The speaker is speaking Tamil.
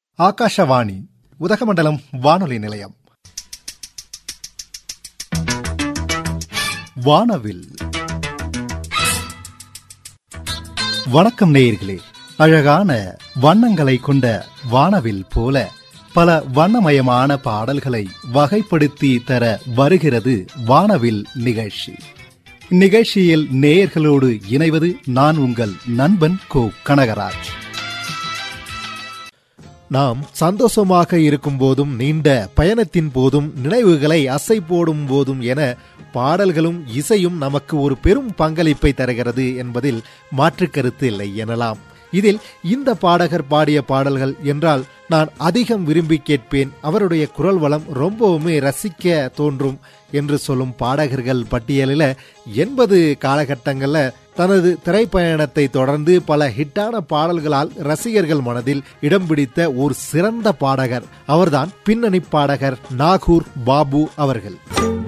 ஆகாஷவாணி உதகமண்டலம் வானொலி நிலையம் வானவில் வணக்கம் நேயர்களே அழகான வண்ணங்களை கொண்ட வானவில் போல பல வண்ணமயமான பாடல்களை வகைப்படுத்தி தர வருகிறது வானவில் நிகழ்ச்சி இந்நிகழ்ச்சியில் நேயர்களோடு இணைவது நான் உங்கள் நண்பன் கோ கனகராஜ் நாம் சந்தோஷமாக இருக்கும் போதும் நீண்ட பயணத்தின் போதும் நினைவுகளை அசை போடும் போதும் என பாடல்களும் இசையும் நமக்கு ஒரு பெரும் பங்களிப்பை தருகிறது என்பதில் மாற்று கருத்து இல்லை எனலாம் இதில் இந்த பாடகர் பாடிய பாடல்கள் என்றால் நான் அதிகம் விரும்பி கேட்பேன் அவருடைய குரல் வளம் ரொம்பவுமே ரசிக்க தோன்றும் என்று சொல்லும் பாடகர்கள் பட்டியலில் எண்பது காலகட்டங்களில் தனது திரைப்பயணத்தை தொடர்ந்து பல ஹிட்டான பாடல்களால் ரசிகர்கள் மனதில் இடம் பிடித்த ஒரு சிறந்த பாடகர் அவர்தான் பின்னணி பாடகர் நாகூர் பாபு அவர்கள்